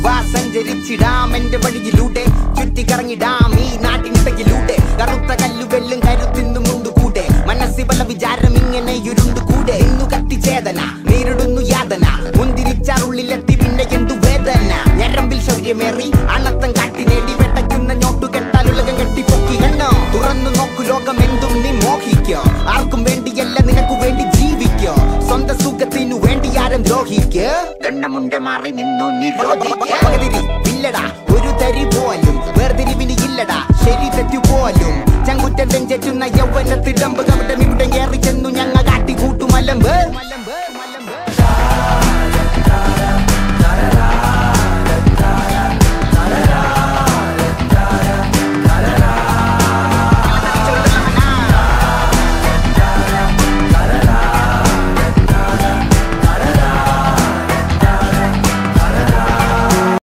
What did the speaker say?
വാ സഞ്ചരിച്ചിടാം എന്റെ വഴിയിലൂടെ ചുറ്റിക്കറങ്ങിടാം ഈ നാട്ടിനിടയിലൂടെ കറുത്ത കല്ലുവെല്ലും കരുത്തിന്നു മുണ്ടുകൂടെ മനസ്സിൽ പല വിചാരം ഇങ്ങനെ ഇരുണ്ടുകൂടെ ഇന്നു കത്തിച്ചേതന നേരിടുന്നു യാതന മുന്തിരിച്ചാറുള്ളിലെത്തി പിന്നെ എന്തു വേദന ഞരമ്പിൽ ശൗര്യമേറി അണത്തം കാട്ടി നേടി വെട്ടയ്ക്കുന്ന ഞോട്ടു കെട്ടാൽ ഉലകം കെട്ടിപ്പൊക്കി കണ്ണോ തുറന്നു നോക്കു ലോകം എന്തും നീ മോഹിക്കോ ആർക്കും വേണ്ടിയല്ല നിനക്ക് വേണ്ടി ജീവിക്കോ സ്വന്തം സുഖത്തിനു വേണ്ടി ആരും ദ്രോഹിക്കോ എണ്ണമുണ്ട മാറി നിന്നു നിരോധിക്കതിരി ഇല്ലടാ ഒരു തരി പോലും വേർതിരിവിന് ഇല്ലടാ ശരി തെറ്റു പോലും ചങ്കുറ്റം ചെറ്റുന്ന യൗവനത്തിടമ്പ് കവിട